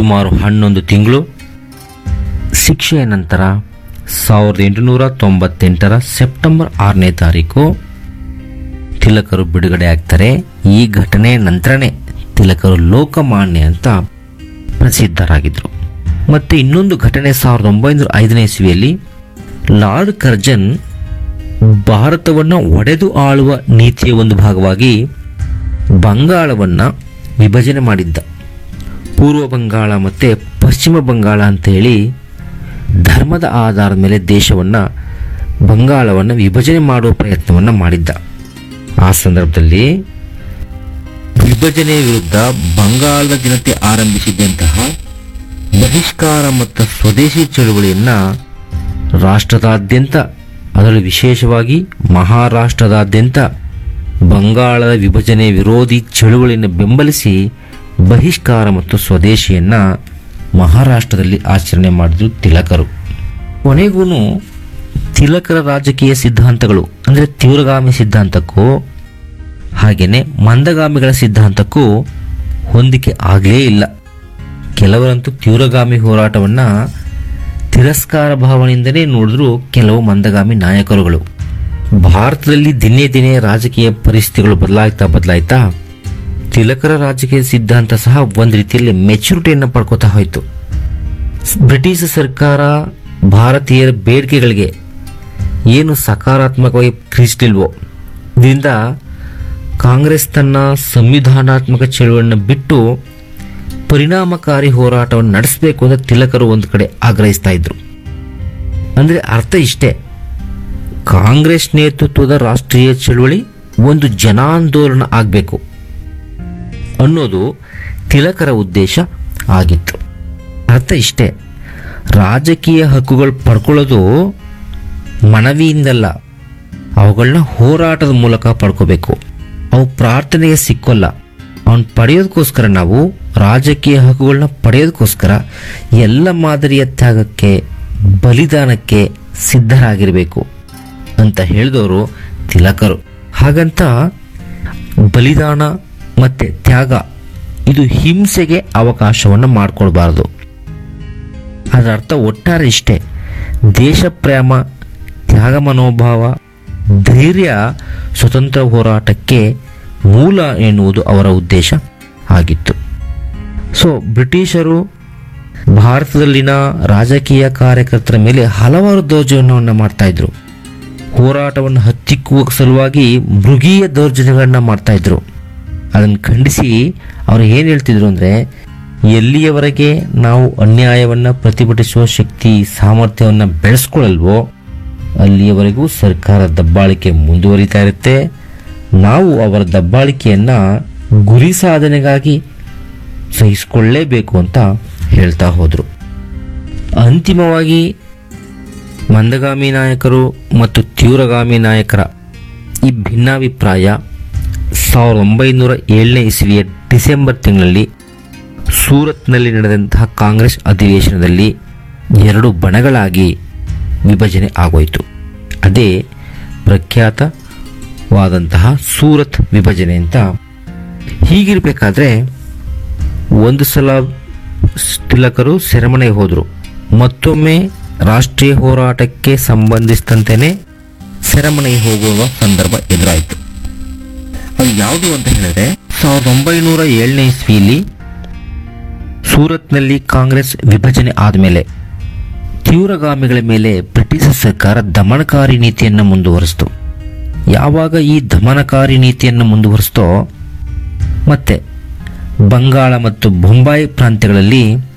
ಸುಮಾರು ಹನ್ನೊಂದು ತಿಂಗಳು ಶಿಕ್ಷೆಯ ನಂತರ ಸಾವಿರದ ಎಂಟುನೂರ ತೊಂಬತ್ತೆಂಟರ ಸೆಪ್ಟೆಂಬರ್ ಆರನೇ ತಾರೀಕು ತಿಲಕರು ಬಿಡುಗಡೆ ಆಗ್ತಾರೆ ಈ ಘಟನೆ ನಂತರನೇ ತಿಲಕರು ಲೋಕಮಾನ್ಯ ಅಂತ ಪ್ರಸಿದ್ಧರಾಗಿದ್ದರು ಮತ್ತೆ ಇನ್ನೊಂದು ಘಟನೆ ಸಾವಿರದ ಒಂಬೈನೂರ ಐದನೇ ಇಸ್ವಿಯಲ್ಲಿ ಲಾರ್ಡ್ ಕರ್ಜನ್ ಭಾರತವನ್ನು ಒಡೆದು ಆಳುವ ನೀತಿಯ ಒಂದು ಭಾಗವಾಗಿ ಬಂಗಾಳವನ್ನು ವಿಭಜನೆ ಮಾಡಿದ್ದ ಪೂರ್ವ ಬಂಗಾಳ ಮತ್ತು ಪಶ್ಚಿಮ ಬಂಗಾಳ ಅಂತೇಳಿ ಧರ್ಮದ ಆಧಾರದ ಮೇಲೆ ದೇಶವನ್ನು ಬಂಗಾಳವನ್ನು ವಿಭಜನೆ ಮಾಡುವ ಪ್ರಯತ್ನವನ್ನು ಮಾಡಿದ್ದ ಆ ಸಂದರ್ಭದಲ್ಲಿ ವಿಭಜನೆ ವಿರುದ್ಧ ಬಂಗಾಳದ ಜನತೆ ಆರಂಭಿಸಿದ್ದಂತಹ ಬಹಿಷ್ಕಾರ ಮತ್ತು ಸ್ವದೇಶಿ ಚಳುವಳಿಯನ್ನು ರಾಷ್ಟ್ರದಾದ್ಯಂತ ಅದರಲ್ಲೂ ವಿಶೇಷವಾಗಿ ಮಹಾರಾಷ್ಟ್ರದಾದ್ಯಂತ ಬಂಗಾಳದ ವಿಭಜನೆ ವಿರೋಧಿ ಚಳುವಳಿಯನ್ನು ಬೆಂಬಲಿಸಿ ಬಹಿಷ್ಕಾರ ಮತ್ತು ಸ್ವದೇಶಿಯನ್ನು ಮಹಾರಾಷ್ಟ್ರದಲ್ಲಿ ಆಚರಣೆ ಮಾಡಿದ್ರು ತಿಲಕರು ಕೊನೆಗೂ ತಿಲಕರ ರಾಜಕೀಯ ಸಿದ್ಧಾಂತಗಳು ಅಂದರೆ ತೀವ್ರಗಾಮಿ ಸಿದ್ಧಾಂತಕ್ಕೂ ಹಾಗೆಯೇ ಮಂದಗಾಮಿಗಳ ಸಿದ್ಧಾಂತಕ್ಕೂ ಹೊಂದಿಕೆ ಆಗಲೇ ಇಲ್ಲ ಕೆಲವರಂತೂ ತೀವ್ರಗಾಮಿ ಹೋರಾಟವನ್ನು ತಿರಸ್ಕಾರ ಭಾವನೆಯಿಂದಲೇ ನೋಡಿದ್ರು ಕೆಲವು ಮಂದಗಾಮಿ ನಾಯಕರುಗಳು ಭಾರತದಲ್ಲಿ ದಿನೇ ದಿನೇ ರಾಜಕೀಯ ಪರಿಸ್ಥಿತಿಗಳು ಬದಲಾಗ್ತಾ ಬದಲಾಯ್ತಾ ತಿಲಕರ ರಾಜಕೀಯ ಸಿದ್ಧಾಂತ ಸಹ ಒಂದು ರೀತಿಯಲ್ಲಿ ಮೆಚುರಿಟಿಯನ್ನು ಪಡ್ಕೋತಾ ಹೋಯಿತು ಬ್ರಿಟಿಷ್ ಸರ್ಕಾರ ಭಾರತೀಯರ ಬೇಡಿಕೆಗಳಿಗೆ ಏನು ಸಕಾರಾತ್ಮಕವಾಗಿ ಕ್ರಿಸ್ಲಿಲ್ವೋ ಇದರಿಂದ ಕಾಂಗ್ರೆಸ್ ತನ್ನ ಸಂವಿಧಾನಾತ್ಮಕ ಚಳುವಳಿಯನ್ನು ಬಿಟ್ಟು ಪರಿಣಾಮಕಾರಿ ಹೋರಾಟವನ್ನು ನಡೆಸಬೇಕು ಅಂತ ತಿಲಕರು ಒಂದು ಕಡೆ ಆಗ್ರಹಿಸ್ತಾ ಇದ್ರು ಅಂದರೆ ಅರ್ಥ ಇಷ್ಟೇ ಕಾಂಗ್ರೆಸ್ ನೇತೃತ್ವದ ರಾಷ್ಟ್ರೀಯ ಚಳುವಳಿ ಒಂದು ಜನಾಂದೋಲನ ಆಗಬೇಕು ಅನ್ನೋದು ತಿಲಕರ ಉದ್ದೇಶ ಆಗಿತ್ತು ಅರ್ಥ ಇಷ್ಟೇ ರಾಜಕೀಯ ಹಕ್ಕುಗಳು ಪಡ್ಕೊಳ್ಳೋದು ಮನವಿಯಿಂದಲ್ಲ ಅವುಗಳನ್ನ ಹೋರಾಟದ ಮೂಲಕ ಪಡ್ಕೋಬೇಕು ಅವು ಪ್ರಾರ್ಥನೆಗೆ ಸಿಕ್ಕೋಲ್ಲ ಅವನ್ ಪಡೆಯೋದಕ್ಕೋಸ್ಕರ ನಾವು ರಾಜಕೀಯ ಹಕ್ಕುಗಳನ್ನ ಪಡೆಯೋದಕ್ಕೋಸ್ಕರ ಎಲ್ಲ ಮಾದರಿಯ ತ್ಯಾಗಕ್ಕೆ ಬಲಿದಾನಕ್ಕೆ ಸಿದ್ಧರಾಗಿರಬೇಕು ಅಂತ ಹೇಳಿದವರು ತಿಲಕರು ಹಾಗಂತ ಬಲಿದಾನ ಮತ್ತೆ ತ್ಯಾಗ ಇದು ಹಿಂಸೆಗೆ ಅವಕಾಶವನ್ನು ಮಾಡಿಕೊಡ್ಬಾರ್ದು ಅದರ ಅರ್ಥ ಒಟ್ಟಾರೆ ಇಷ್ಟೇ ದೇಶ ಪ್ರೇಮ ತ್ಯಾಗ ಮನೋಭಾವ ಧೈರ್ಯ ಸ್ವತಂತ್ರ ಹೋರಾಟಕ್ಕೆ ಮೂಲ ಎನ್ನುವುದು ಅವರ ಉದ್ದೇಶ ಆಗಿತ್ತು ಸೊ ಬ್ರಿಟಿಷರು ಭಾರತದಲ್ಲಿನ ರಾಜಕೀಯ ಕಾರ್ಯಕರ್ತರ ಮೇಲೆ ಹಲವಾರು ದೌರ್ಜನ್ಯವನ್ನು ಮಾಡ್ತಾ ಇದ್ರು ಹೋರಾಟವನ್ನು ಹತ್ತಿಕ್ಕುವ ಸಲುವಾಗಿ ಮೃಗೀಯ ದೌರ್ಜನ್ಯಗಳನ್ನ ಮಾಡ್ತಾ ಇದ್ರು ಅದನ್ನು ಖಂಡಿಸಿ ಅವರು ಏನು ಹೇಳ್ತಿದ್ರು ಅಂದರೆ ಎಲ್ಲಿಯವರೆಗೆ ನಾವು ಅನ್ಯಾಯವನ್ನು ಪ್ರತಿಭಟಿಸುವ ಶಕ್ತಿ ಸಾಮರ್ಥ್ಯವನ್ನು ಬೆಳೆಸ್ಕೊಳ್ಳಲ್ವೋ ಅಲ್ಲಿಯವರೆಗೂ ಸರ್ಕಾರ ದಬ್ಬಾಳಿಕೆ ಮುಂದುವರಿತಾ ಇರುತ್ತೆ ನಾವು ಅವರ ದಬ್ಬಾಳಿಕೆಯನ್ನು ಗುರಿ ಸಾಧನೆಗಾಗಿ ಸಹಿಸಿಕೊಳ್ಳೇಬೇಕು ಅಂತ ಹೇಳ್ತಾ ಹೋದರು ಅಂತಿಮವಾಗಿ ಮಂದಗಾಮಿ ನಾಯಕರು ಮತ್ತು ತೀವ್ರಗಾಮಿ ನಾಯಕರ ಈ ಭಿನ್ನಾಭಿಪ್ರಾಯ ಸಾವಿರದ ಒಂಬೈನೂರ ಏಳನೇ ಇಸವಿಯ ಡಿಸೆಂಬರ್ ತಿಂಗಳಲ್ಲಿ ಸೂರತ್ನಲ್ಲಿ ನಡೆದಂತಹ ಕಾಂಗ್ರೆಸ್ ಅಧಿವೇಶನದಲ್ಲಿ ಎರಡು ಬಣಗಳಾಗಿ ವಿಭಜನೆ ಆಗೋಯಿತು ಅದೇ ಪ್ರಖ್ಯಾತವಾದಂತಹ ಸೂರತ್ ವಿಭಜನೆ ಅಂತ ಹೀಗಿರಬೇಕಾದ್ರೆ ಒಂದು ಸಲ ತಿಲಕರು ಸೆರೆಮನೆಗೆ ಹೋದರು ಮತ್ತೊಮ್ಮೆ ರಾಷ್ಟ್ರೀಯ ಹೋರಾಟಕ್ಕೆ ಸಂಬಂಧಿಸಿದಂತೆಯೇ ಸೆರೆಮನೆಗೆ ಹೋಗುವ ಸಂದರ್ಭ ಎದುರಾಯಿತು ಅದು ಯಾವುದು ಅಂತ ಹೇಳಿದ್ರೆ ಸಾವಿರದ ಒಂಬೈನೂರ ಏಳನೇ ಇಸ್ವಿಯಲ್ಲಿ ಸೂರತ್ನಲ್ಲಿ ಕಾಂಗ್ರೆಸ್ ವಿಭಜನೆ ಆದಮೇಲೆ ತೀವ್ರಗಾಮಿಗಳ ಮೇಲೆ ಬ್ರಿಟಿಷ್ ಸರ್ಕಾರ ದಮನಕಾರಿ ನೀತಿಯನ್ನು ಮುಂದುವರಿಸಿತು ಯಾವಾಗ ಈ ದಮನಕಾರಿ ನೀತಿಯನ್ನು ಮುಂದುವರಿಸ್ತೋ ಮತ್ತೆ ಬಂಗಾಳ ಮತ್ತು ಬೊಂಬಾಯಿ ಪ್ರಾಂತ್ಯಗಳಲ್ಲಿ